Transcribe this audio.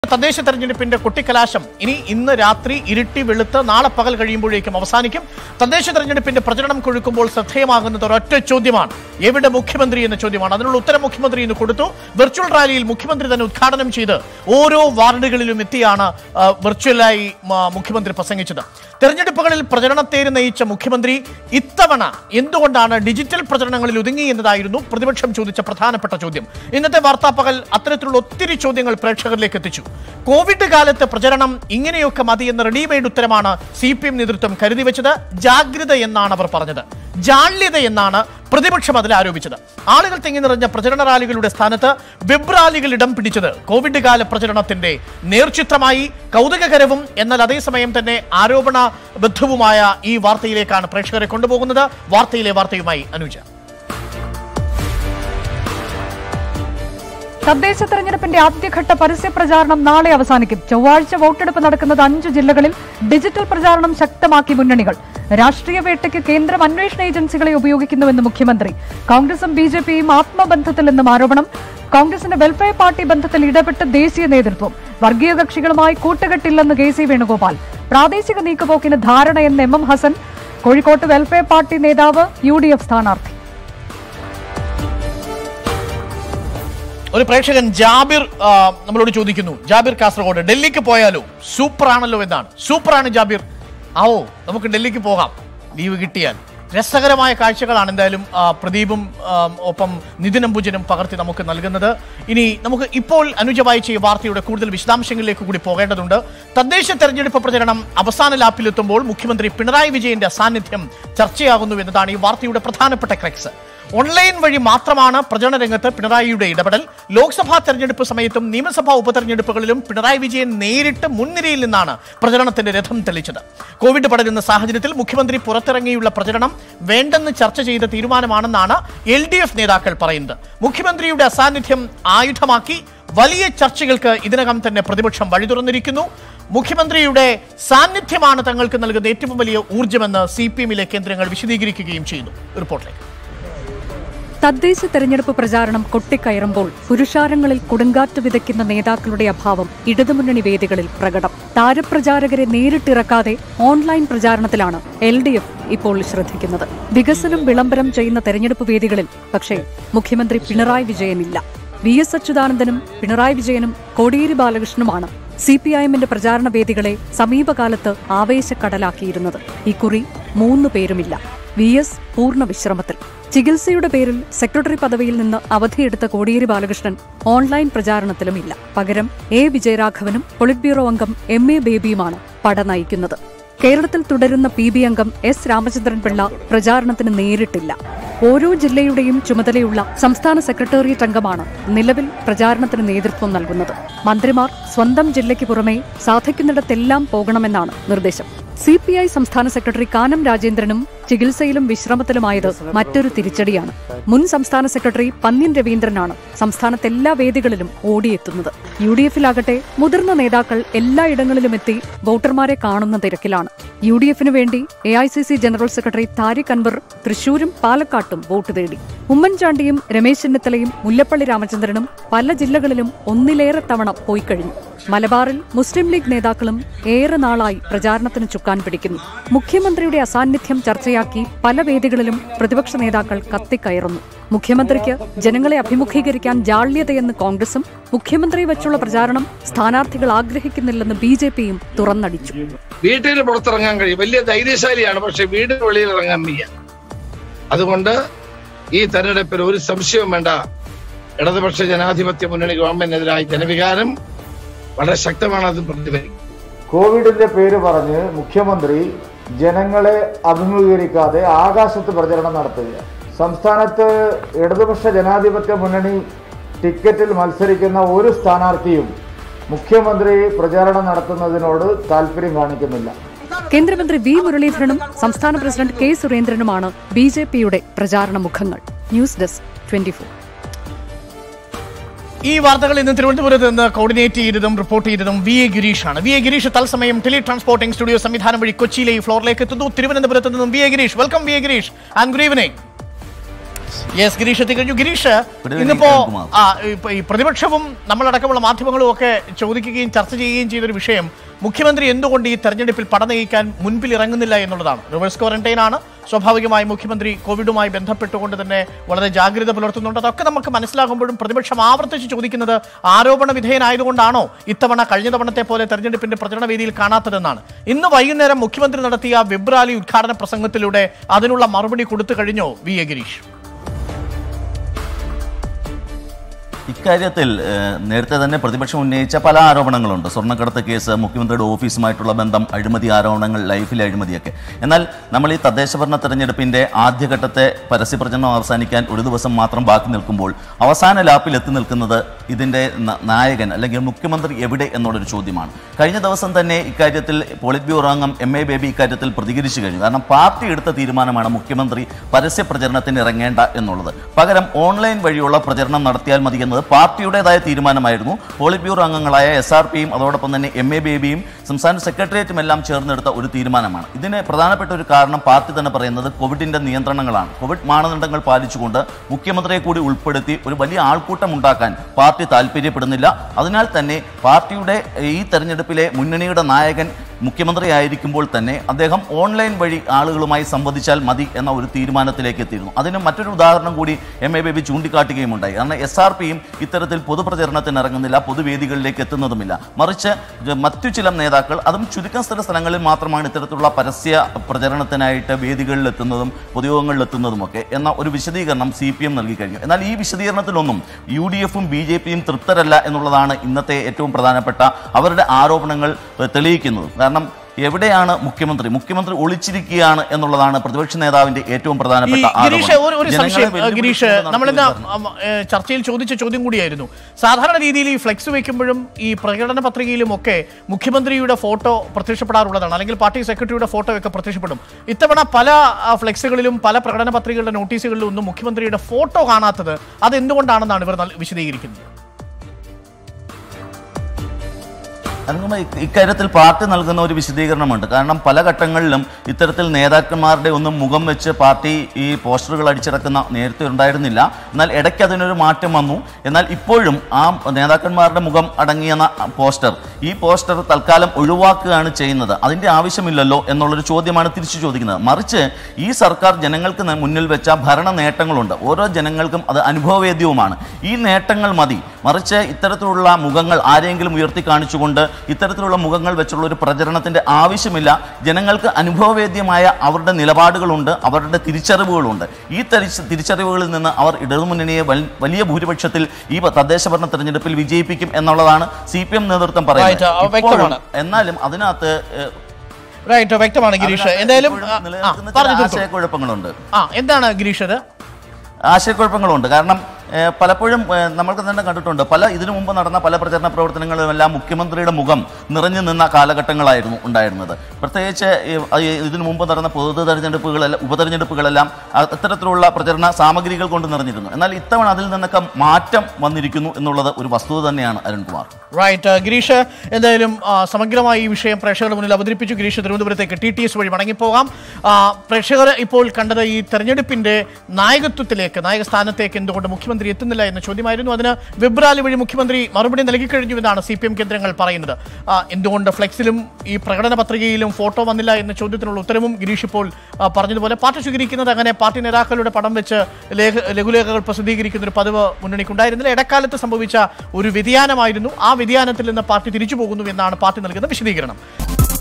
തദ്ദേശ തെരഞ്ഞെടുപ്പിന്റെ കൊട്ടിക്കലാശം ഇനി ഇന്ന് രാത്രി ഇരുട്ടി വെളുത്ത് നാളെ പകൽ കഴിയുമ്പോഴേക്കും അവസാനിക്കും തദ്ദേശ തെരഞ്ഞെടുപ്പിന്റെ പ്രചരണം കൊഴുക്കുമ്പോൾ ശ്രദ്ധേയമാകുന്നത് ഒരൊറ്റ ചോദ്യമാണ് എവിടെ മുഖ്യമന്ത്രി എന്ന ചോദ്യമാണ് അതിനുള്ള ഉത്തരം മുഖ്യമന്ത്രി ഇന്ന് കൊടുത്തു വെർച്വൽ റാലിയിൽ മുഖ്യമന്ത്രി തന്നെ ഉദ്ഘാടനം ചെയ്ത് ഓരോ വാർഡുകളിലും എത്തിയാണ് ആ, വെർച്വലായി മ- മുഖ്യമന്ത്രി പ്രസംഗിച്ചത് തെരഞ്ഞെടുപ്പുകളിൽ പ്രചരണത്തേര് നയിച്ച മുഖ്യമന്ത്രി ഇത്തവണ എന്തുകൊണ്ടാണ് ഡിജിറ്റൽ പ്രചരണങ്ങളിൽ ഒതുങ്ങി എന്നതായിരുന്നു പ്രതിപക്ഷം ചോദിച്ച പ്രധാനപ്പെട്ട ചോദ്യം ഇന്നത്തെ വാർത്താ പകൽ അത്തരത്തിലുള്ള ഒത്തിരി ചോദ്യങ്ങൾ പ്രേക്ഷകരിലേക്ക് എത്തിച്ചു കോവിഡ് കാലത്ത് പ്രചരണം ഇങ്ങനെയൊക്കെ മതി എന്ന റെഡിമെയ്ഡ് ഉത്തരമാണ് സി പി എം നേതൃത്വം കരുതി വെച്ചത് ജാഗ്രത എന്നാണ് അവർ പറഞ്ഞത് ജാള്യത എന്നാണ് പ്രതിപക്ഷം അതിൽ ആരോപിച്ചത് ആളുകൾ തിങ്ങി നിറഞ്ഞ പ്രചരണ റാലികളുടെ സ്ഥാനത്ത് വെബ് റാലികൾ ഇടം പിടിച്ചത് കോവിഡ് കാല പ്രചരണത്തിന്റെ നേർചിത്രമായി കൗതുകകരവും എന്നാൽ അതേസമയം തന്നെ ആരോപണ ബദ്ധവുമായ ഈ വാർത്തയിലേക്കാണ് പ്രേക്ഷകരെ കൊണ്ടുപോകുന്നത് വാർത്തയിലെ വാർത്തയുമായി അനുജ തദ്ദേശ തെരഞ്ഞെടുപ്പിന്റെ ആദ്യഘട്ട പരസ്യ പ്രചാരണം നാളെ അവസാനിക്കും ചൊവ്വാഴ്ച വോട്ടെടുപ്പ് നടക്കുന്നത് അഞ്ച് ജില്ലകളിൽ ഡിജിറ്റൽ പ്രചാരണം ശക്തമാക്കി മുന്നണികൾ രാഷ്ട്രീയ വേട്ടയ്ക്ക് കേന്ദ്രം അന്വേഷണ ഏജൻസികളെ ഉപയോഗിക്കുന്നുവെന്ന് മുഖ്യമന്ത്രി കോൺഗ്രസും ബി ജെ പിയും ആത്മബന്ധത്തിലെന്നും ആരോപണം കോൺഗ്രസിന്റെ വെൽഫെയർ പാർട്ടി ബന്ധത്തിൽ ഇടപെട്ട് ദേശീയ നേതൃത്വം വർഗീയ കക്ഷികളുമായി കൂട്ടുകെട്ടില്ലെന്ന് കെ സി വേണുഗോപാൽ പ്രാദേശിക നീക്കുപോക്കിന് ധാരണയെന്ന് എം എം ഹസൻ കോഴിക്കോട്ട് വെൽഫെയർ പാർട്ടി നേതാവ് യു ഡി എഫ് സ്ഥാനാർത്ഥി ഒരു പ്രേക്ഷകൻ ജാബിർ ആ, നമ്മളോട് ചോദിക്കുന്നു ജാബിർ കാസർഗോഡ് ഡൽഹിക്ക് പോയാലോ സൂപ്പർ ആണല്ലോ എന്നാണ് സൂപ്പറാണ് ജാബിർ ആവോ നമുക്ക് ഡൽഹിക്ക് പോകാം ലീവ് കിട്ടിയാൽ രസകരമായ കാഴ്ചകളാണ് എന്തായാലും ആ, പ്രദീപും ആ, ഒപ്പം നിതിൻ അംബുജനും പകർത്തി നമുക്ക് നൽകുന്നത് ഇനി നമുക്ക് ഇപ്പോൾ അനുജ വായിച്ച ഈ വാർത്തയുടെ കൂടുതൽ വിശദാംശങ്ങളിലേക്ക് കൂടി പോകേണ്ടതുണ്ട് തദ്ദേശ തെരഞ്ഞെടുപ്പ് പ്രചരണം അവസാന ലാപ്പിലെത്തുമ്പോൾ മുഖ്യമന്ത്രി പിണറായി വിജയന്റെ സാന്നിധ്യം ചർച്ചയാകുന്നു എന്നതാണ് ഈ വാർത്തയുടെ പ്രധാനപ്പെട്ട ക്രെക്സ് ഓൺലൈൻ വഴി മാത്രമാണ് പ്രചരണ രംഗത്ത് പിണറായിയുടെ ഇടപെടൽ ലോക്സഭാ തെരഞ്ഞെടുപ്പ് സമയത്തും നിയമസഭാ ഉപതെരഞ്ഞെടുപ്പുകളിലും പിണറായി വിജയൻ നേരിട്ട് മുൻനിരയിൽ നിന്നാണ് പ്രചരണത്തിന്റെ രഥം തെളിച്ചത് കോവിഡ് പടരുന്ന സാഹചര്യത്തിൽ മുഖ്യമന്ത്രി പുറത്തിറങ്ങിയുള്ള പ്രചരണം വേണ്ടെന്ന് ചർച്ച ചെയ്ത തീരുമാനമാണെന്നാണ് എൽ ഡി എഫ് നേതാക്കൾ പറയുന്നത് മുഖ്യമന്ത്രിയുടെ അസാന്നിധ്യം ആയുധമാക്കി വലിയ ചർച്ചകൾക്ക് ഇതിനകം തന്നെ പ്രതിപക്ഷം വഴി തുറന്നിരിക്കുന്നു മുഖ്യമന്ത്രിയുടെ സാന്നിധ്യമാണ് തങ്ങൾക്ക് നൽകുന്ന ഏറ്റവും വലിയ ഊർജ്ജമെന്ന് സി പി എമ്മിലെ കേന്ദ്രങ്ങൾ വിശദീകരിക്കുകയും ചെയ്യുന്നു റിപ്പോർട്ടിലേക്ക് തദ്ദേശ തെരഞ്ഞെടുപ്പ് പ്രചാരണം കൊട്ടിക്കയറുമ്പോൾ പുരുഷാരങ്ങളിൽ കൊടുങ്കാറ്റ് വിതയ്ക്കുന്ന നേതാക്കളുടെ അഭാവം ഇടതുമുന്നണി വേദികളിൽ പ്രകടം താരപ്രചാരകരെ നേരിട്ടിറക്കാതെ ഓൺലൈൻ പ്രചാരണത്തിലാണ് എൽ ഡി എഫ് ഇപ്പോൾ ശ്രദ്ധിക്കുന്നത് വികസനം വിളംബരം ചെയ്യുന്ന തെരഞ്ഞെടുപ്പ് വേദികളിൽ പക്ഷേ മുഖ്യമന്ത്രി പിണറായി വിജയനില്ല വി എസ് അച്യുതാനന്ദനും പിണറായി വിജയനും കോടിയേരി ബാലകൃഷ്ണനുമാണ് സി പി ഐ എമ്മിന്റെ പ്രചാരണ വേദികളെ സമീപകാലത്ത് ആവേശക്കടലാക്കിയിരുന്നത് ഇക്കുറി മൂന്ന് പേരുമില്ല വി എസ് പൂർണ്ണ വിശ്രമത്തിൽ ചികിത്സയുടെ പേരിൽ സെക്രട്ടറി പദവിയിൽ നിന്ന് അവധിയെടുത്ത കോടിയേരി ബാലകൃഷ്ണൻ ഓൺലൈൻ പ്രചാരണത്തിലുമില്ല പകരം എ വിജയരാഘവനും പൊളിറ്റ് ബ്യൂറോ അംഗം എം എ ബേബിയുമാണ് പട നയിക്കുന്നത് കേരളത്തിൽ തുടരുന്ന പി ബി അംഗം എസ് രാമചന്ദ്രൻ പിള്ള പ്രചാരണത്തിന് നേരിട്ടില്ല ഓരോ ജില്ലയുടെയും ചുമതലയുള്ള സംസ്ഥാന സെക്രട്ടേറിയറ്റ് അംഗമാണ് നിലവിൽ പ്രചാരണത്തിന് നേതൃത്വം നൽകുന്നത് മന്ത്രിമാർ സ്വന്തം ജില്ലയ്ക്ക് പുറമെ സാധിക്കുന്നിടത്തെല്ലാം പോകണമെന്നാണ് നിർദ്ദേശം സി പി ഐ സംസ്ഥാന സെക്രട്ടറി കാനം രാജേന്ദ്രനും ചികിത്സയിലും വിശ്രമത്തിലുമായത് മറ്റൊരു തിരിച്ചടിയാണ് മുൻ സംസ്ഥാന സെക്രട്ടറി പന്ന്യൻ രവീന്ദ്രനാണ് സംസ്ഥാനത്തെ എല്ലാ വേദികളിലും ഓടിയെത്തുന്നത് യു ഡി എഫിലാകട്ടെ മുതിർന്ന നേതാക്കൾ എല്ലായിടങ്ങളിലും എത്തി വോട്ടർമാരെ കാണുന്ന തിരക്കിലാണ് യു ഡി എഫിനു വേണ്ടി A I C C general secretary Tariq Anwar തൃശൂരും പാലക്കാട്ടും വോട്ട് തേടി ഉമ്മൻചാണ്ടിയും രമേശ് ചെന്നിത്തലയും മുല്ലപ്പള്ളി രാമചന്ദ്രനും പല ജില്ലകളിലും ഒന്നിലേറെ തവണ പോയി കഴിഞ്ഞു മലബാറിൽ മുസ്ലിം ലീഗ് നേതാക്കളും ഏറെ നാളായി പ്രചാരണത്തിന് ചുക്കാൻ പിടിക്കുന്നു മുഖ്യമന്ത്രിയുടെ അസാന്നിധ്യം ചർച്ചയാക്കി പല വേദികളിലും പ്രതിപക്ഷ നേതാക്കൾ കത്തിക്കയറുന്നു മുഖ്യമന്ത്രിക്ക് ജനങ്ങളെ അഭിമുഖീകരിക്കാൻ ജാള്യതയെന്ന് കോൺഗ്രസും മുഖ്യമന്ത്രിയെ വെച്ചുള്ള പ്രചാരണം സ്ഥാനാർത്ഥികൾ ആഗ്രഹിക്കുന്നില്ലെന്ന് ബി ജെ പിയും തുറന്നടിച്ചു വീട്ടിൽ പുറത്തിറങ്ങാൻ കഴിയും വലിയ ധൈര്യശാലിയാണ് പക്ഷെ വീട് വെളിയിൽ ഇറങ്ങാൻ വയ്യ അതുകൊണ്ട് ഈ തെരഞ്ഞെടുപ്പിൽ ഒരു സംശയവും വേണ്ട ഇടതുപക്ഷ ജനാധിപത്യ മുന്നണി ഗവൺമെന്റിനെതിരായ ജനവികാരം വളരെ ശക്തമാണ് അത് പ്രതിഫലിക്കും കോവിഡിന്റെ പേര് പറഞ്ഞ് മുഖ്യമന്ത്രി ജനങ്ങളെ അഭിമുഖീകരിക്കാതെ ആകാശത്ത് പ്രചരണം നടത്തുക സംസ്ഥാനത്ത് ഇടതുപക്ഷ ജനാധിപത്യ മുന്നണി ടിക്കറ്റിൽ മത്സരിക്കുന്ന ഒരു സ്ഥാനാർത്ഥിയും മുഖ്യമന്ത്രി പ്രചാരണം നടത്തുന്നതിനോട് താല്പര്യം കാണിക്കുന്നില്ല കേന്ദ്രമന്ത്രി വി മുരളീധരനും സംസ്ഥാന പ്രസിഡന്റ് കെ സുരേന്ദ്രനുമാണ് ബി ജെ പിയുടെ പ്രചാരണ മുഖങ്ങൾ ന്യൂസ് ഡെസ്ക് ട്വന്റി ഈ വാർത്തകൾ ഇന്ന് തിരുവനന്തപുരത്ത് നിന്ന് കോർഡിനേറ്റ് ചെയ്തതും റിപ്പോർട്ട് ചെയ്തതും വി എ ഗിരീഷാണ് വി എ ഗിരീഷ് തത്സമയം ടെലി ട്രാൻസ്പോർട്ടിംഗ് സ്റ്റുഡിയോ സംവിധാനം വഴി കൊച്ചിയിലെ ഈ ഫ്ലോറിലേക്ക് എത്തുന്നു തിരുവനന്തപുരത്ത് നിന്നും V A Girish welcome V A Girish and good evening yes Girish എത്തിക്കഴിഞ്ഞു ഗിരീഷ് Good evening, ഇന്നിപ്പോ അരുൺകുമാർ. ആ ഇപ്പൊ ഈ പ്രതിപക്ഷവും നമ്മളടക്കമുള്ള മാധ്യമങ്ങളും ഒക്കെ ചോദിക്കുകയും ചർച്ച ചെയ്യുകയും ചെയ്തൊരു വിഷയം മുഖ്യമന്ത്രി എന്തുകൊണ്ട് ഈ തെരഞ്ഞെടുപ്പിൽ പട നയിക്കാൻ മുൻപിൽ ഇറങ്ങുന്നില്ല എന്നുള്ളതാണ് റിവേഴ്സ് ക്വാറന്റൈൻ ആണ് സ്വാഭാവികമായി മുഖ്യമന്ത്രി കോവിഡുമായി ബന്ധപ്പെട്ടുകൊണ്ട് തന്നെ വളരെ ജാഗ്രത പുലർത്തുന്നുണ്ട് അതൊക്കെ നമുക്ക് മനസ്സിലാകുമ്പോഴും പ്രതിപക്ഷം ആവർത്തിച്ച് ചോദിക്കുന്നത് ആരോപണ വിധേയനായതുകൊണ്ടാണോ ഇത്തവണ കഴിഞ്ഞ തവണത്തെ പോലെ തെരഞ്ഞെടുപ്പിന്റെ പ്രചരണ വേദിയിൽ കാണാത്തതെന്നാണ് ഇന്ന് വൈകുന്നേരം മുഖ്യമന്ത്രി നടത്തിയ വെബ് റാലി ഉദ്ഘാടന പ്രസംഗത്തിലൂടെ അതിനുള്ള മറുപടി കൊടുത്തു കഴിഞ്ഞോ വി എ ഗിരീഷ് ഇക്കാര്യത്തിൽ ഏഹ്, നേരത്തെ തന്നെ പ്രതിപക്ഷം ഉന്നയിച്ച പല ആരോപണങ്ങളുണ്ട് സ്വർണ്ണക്കടത്ത് കേസ് മുഖ്യമന്ത്രിയുടെ ഓഫീസുമായിട്ടുള്ള ബന്ധം അഴിമതി ആരോപണങ്ങൾ ലൈഫിലെ അഴിമതിയൊക്കെ എന്നാൽ നമ്മൾ ഈ തദ്ദേശ ഭരണ തെരഞ്ഞെടുപ്പിന്റെ ആദ്യഘട്ടത്തെ പരസ്യപ്രചരണം അവസാനിക്കാൻ ഒരു ദിവസം മാത്രം ബാക്കി നിൽക്കുമ്പോൾ അവസാന ലാപ്പിൽ എത്തി നിൽക്കുന്നത് ഇതിന്റെ ന- നായകൻ അല്ലെങ്കിൽ മുഖ്യമന്ത്രി എവിടെ എന്നുള്ളൊരു ചോദ്യമാണ് കഴിഞ്ഞ ദിവസം തന്നെ ഇക്കാര്യത്തിൽ പോളിറ്റ് ബ്യൂറോ അംഗം എം എ ബേബി ഇക്കാര്യത്തിൽ പ്രതികരിച്ചു കഴിഞ്ഞു കാരണം പാർട്ടി എടുത്ത തീരുമാനമാണ് മുഖ്യമന്ത്രി പരസ്യ പ്രചരണത്തിന് ഇറങ്ങേണ്ട എന്നുള്ളത് പകരം ഓൺലൈൻ വഴിയുള്ള പ്രചരണം നടത്തിയാൽ മതി എന്നത് പാർട്ടിയുടേതായ തീരുമാനമായിരുന്നു പോളിറ്റ് ബ്യൂറോ അംഗങ്ങളായ എസ് ആർ പിയും അതോടൊപ്പം തന്നെ എം എ ബേബിയും സംസ്ഥാന സെക്രട്ടേറിയറ്റും എല്ലാം ചേർന്നെടുത്ത ഒരു തീരുമാനമാണ് ഇതിന് പ്രധാനപ്പെട്ട ഒരു കാരണം പാർട്ടി തന്നെ പറയുന്നത് കോവിഡിന്റെ നിയന്ത്രണങ്ങളാണ് കോവിഡ് മാനദണ്ഡങ്ങൾ പാലിച്ചുകൊണ്ട് മുഖ്യമന്ത്രിയെ കൂടി ഉൾപ്പെടുത്തി ഒരു വലിയ ആൾക്കൂട്ടം ഉണ്ടാക്കാൻ പാർട്ടി താല്പര്യപ്പെടുന്നില്ല അതിനാൽ തന്നെ പാർട്ടിയുടെ ഈ തെരഞ്ഞെടുപ്പിലെ മുന്നണിയുടെ നായകൻ മുഖ്യമന്ത്രി ആയിരിക്കുമ്പോൾ തന്നെ അദ്ദേഹം ഓൺലൈൻ വഴി ആളുകളുമായി സംവദിച്ചാൽ മതി എന്ന ഒരു തീരുമാനത്തിലേക്ക് എത്തിയിരുന്നു അതിന് മറ്റൊരു ഉദാഹരണം കൂടി എം എ ബേബി ചൂണ്ടിക്കാട്ടുകയും ഉണ്ടായി കാരണം എസ് ആർ പിയും ഇത്തരത്തിൽ പൊതുപ്രചരണത്തിന് ഇറങ്ങുന്നില്ല പൊതുവേദികളിലേക്ക് എത്തുന്നതുമില്ല മറിച്ച് ജ- മറ്റു ചില നേതാക്കൾ അതും ചുരുക്കം സ്ഥല സ്ഥലങ്ങളിൽ മാത്രമാണ് ഇത്തരത്തിലുള്ള പരസ്യ പ്രചരണത്തിനായിട്ട് വേദികളിൽ എത്തുന്നതും പൊതുയോഗങ്ങളിൽ എത്തുന്നതുമൊക്കെ എന്ന ഒരു വിശദീകരണം സി പി എം നൽകി കഴിഞ്ഞു എന്നാൽ ഈ വിശദീകരണത്തിലൊന്നും യു ഡി എഫും ബി ജെ പിയും തൃപ്തരല്ല എന്നുള്ളതാണ് ഇന്നത്തെ ഏറ്റവും പ്രധാനപ്പെട്ട അവരുടെ ആരോപണങ്ങൾ ഏഹ്, തെളിയിക്കുന്നത് കാരണം എവിടെയാണ് മുഖ്യമന്ത്രി മുഖ്യമന്ത്രി ഒളിച്ചിരിക്കുകയാണ് എന്നുള്ളതാണ് പ്രതിപക്ഷ നേതാവിന്റെ ഏറ്റവും ഈ പ്രധാനപ്പെട്ട ഗിരീഷ് ഒരു ഒരു ജനങ്ങളെ സംശയം വെല്ലുവിളിച്ചുകൊണ്ട് ഗിരീഷ് നടത്തിയ നമ്മളിന്ന് ഒരു ഭരണം. അം, ഏ, ചർച്ചയിൽ ചോദിച്ച ചോദ്യം കൂടിയായിരുന്നു സാധാരണ രീതിയിൽ ഈ ഫ്ലെക്സ് വെക്കുമ്പോഴും ഈ പ്രകടന പത്രികയിലും ഒക്കെ മുഖ്യമന്ത്രിയുടെ ഫോട്ടോ പ്രത്യക്ഷപ്പെടാറുള്ളതാണ് അല്ലെങ്കിൽ പാർട്ടി സെക്രട്ടറിയുടെ ഫോട്ടോ ഒക്കെ പ്രത്യക്ഷപ്പെടും ഇത്തവണ പല ആ, ഫ്ലെക്സുകളിലും പല പ്രകടന പത്രികകളുടെ നോട്ടീസുകളിലും ഒന്നും മുഖ്യമന്ത്രിയുടെ ഫോട്ടോ കാണാത്തത് അത് എന്തുകൊണ്ടാണെന്നാണ് ഇവർ നൽ- വിശദീകരിക്കുന്നത് അതിനുമ്പ് ഇ- ഇക്കാര്യത്തിൽ പാർട്ടി നൽകുന്ന ഒരു വിശദീകരണമുണ്ട് കാരണം പല ഘട്ടങ്ങളിലും ഇത്തരത്തിൽ നേതാക്കന്മാരുടെ ഒന്നും മുഖം വെച്ച് പാർട്ടി ഈ പോസ്റ്ററുകൾ അടിച്ചിറക്കുന്ന നേരത്തെ ഉണ്ടായിരുന്നില്ല എന്നാൽ ഇടയ്ക്ക് അതിനൊരു മാറ്റം വന്നു എന്നാൽ ഇപ്പോഴും ആ നേതാക്കന്മാരുടെ മുഖം അടങ്ങിയ ന- പോസ്റ്റർ ഈ പോസ്റ്റർ തൽക്കാലം ഒഴിവാക്കുകയാണ് ചെയ്യുന്നത് അതിന്റെ ആവശ്യമില്ലല്ലോ എന്നുള്ളൊരു ചോദ്യമാണ് തിരിച്ചു ചോദിക്കുന്നത് മറിച്ച് ഈ സർക്കാർ ജനങ്ങൾക്ക് ന- മുന്നിൽ വെച്ച ഭരണ നേട്ടങ്ങളുണ്ട് ഓരോ ജനങ്ങൾക്കും അത് അനുഭവവേദ്യവുമാണ് ഈ നേട്ടങ്ങൾ മതി മറിച്ച് ഇത്തരത്തിലുള്ള മുഖങ്ങൾ ആരെങ്കിലും ഉയർത്തി കാണിച്ചുകൊണ്ട് ഇത്തരത്തിലുള്ള മുഖങ്ങൾ വെച്ചുള്ള ഒരു പ്രചരണത്തിന്റെ ആവശ്യമില്ല ജനങ്ങൾക്ക് അനുഭവവേദ്യമായ അവരുടെ നിലപാടുകളുണ്ട് അവരുടെ തിരിച്ചറിവുകളുണ്ട് ഈ തിരിച്ച് തിരിച്ചറിവുകളിൽ നിന്ന് അവർ ഇടതുമുന്നണിയെ വൽ- വലിയ ഭൂരിപക്ഷത്തിൽ ഈ തദ്ദേശ ഭരണ തെരഞ്ഞെടുപ്പിൽ വിജയിപ്പിക്കും എന്നുള്ളതാണ് സി പി എം നേതൃത്വം Right, പറയുന്നത് ആ, ഇപ്പോഴും വ്യക്തമാണ്. എന്നാലും അതിനകത്ത് ഏഹ്, റൈറ്റ് വ്യക്തമാണ് ഗിരീഷ് അതിനകത്ത് എന്തായാലും ഇപ്പോഴും ആ, ആ, നിലനിൽക്കുന്ന ചില പറഞ്ഞു തീർത്തോ. ആശയക്കുഴപ്പങ്ങളുണ്ട് ആ എന്താണ് ഗിരീഷ് അത് ആശയക്കുഴപ്പങ്ങളുണ്ട് കാരണം ഏഹ്, പലപ്പോഴും ഏഹ്, നമ്മൾക്ക് തന്നെ കണ്ടിട്ടുണ്ട് പല ഇതിനു മുമ്പ് നടന്ന പല പ്രചരണ പ്രവർത്തനങ്ങളിലുമെല്ലാം മുഖ്യമന്ത്രിയുടെ മുഖം നിറഞ്ഞു നിന്ന കാലഘട്ടങ്ങളായിരുന്നു ഉണ്ടായിരുന്നത് പ്രത്യേകിച്ച് ഈ- ഈ ഇതിനു മുമ്പ് നടന്ന പൊതു തെരഞ്ഞെടുപ്പുകളെല്ലാം ഉപതെരഞ്ഞെടുപ്പുകളെല്ലാം അ- അത്തരത്തിലുള്ള പ്രചരണ സാമഗ്രികൾ കൊണ്ട് നിറഞ്ഞിരുന്നു എന്നാൽ ഇത്തവണ അതിൽ നിന്നൊക്കെ മാറ്റം വന്നിരിക്കുന്നു എന്നുള്ളത് ഒരു വസ്തുത തന്നെയാണ് അരുൺകുമാർ റൈറ്റ് ഗിരീഷ് എന്തായാലും ആ, സമഗ്രമായി ഈ വിഷയം പ്രേക്ഷകരുടെ മുന്നിൽ അവതരിപ്പിച്ചു ഗിരീഷ് തിരുവനന്തപുരത്തേക്ക് ടി ടി എസ് വഴി മടങ്ങിപ്പോകാം ആ, പ്രേക്ഷകർ ഇപ്പോൾ കണ്ടത് ഈ തെരഞ്ഞെടുപ്പിന്റെ നായകത്വത്തിലേക്ക് നായക സ്ഥാനത്തേക്ക് എന്തുകൊണ്ട് മുഖ്യമന്ത്രി എത്തുന്നില്ല എന്ന ചോദ്യമായിരുന്നു അതിന് വെബ് റാലി വഴി മുഖ്യമന്ത്രി മറുപടി നൽകിക്കഴിഞ്ഞു എന്നാണ് സി പി എം കേന്ദ്രങ്ങൾ പറയുന്നത് ആ, എന്തുകൊണ്ട് ഫ്ലെക്സിലും ഈ പ്രകടന പത്രികയിലും ഫോട്ടോ വന്നില്ല എന്ന ചോദ്യത്തിനുള്ള ഉത്തരവും ഗിരീഷ് ഇപ്പോൾ ആ, പറഞ്ഞതുപോലെ പാർട്ടി സ്വീകരിക്കുന്നത് അങ്ങനെ പാർട്ടി നേതാക്കളുടെ പടം വെച്ച് ലേഖ ലഘുലേഖകൾ പ്രസിദ്ധീകരിക്കുന്ന ഒരു പതിവ് മുന്നണിക്കുണ്ടായിരുന്നില്ല ഇടക്കാലത്ത് സംഭവിച്ച ഒരു വ്യതിയാനമായിരുന്നു ആ വ്യതിയാനത്തിൽ നിന്ന് പാർട്ടി തിരിച്ചു പോകുന്നു എന്നാണ് പാർട്ടി നൽകുന്ന വിശദീകരണം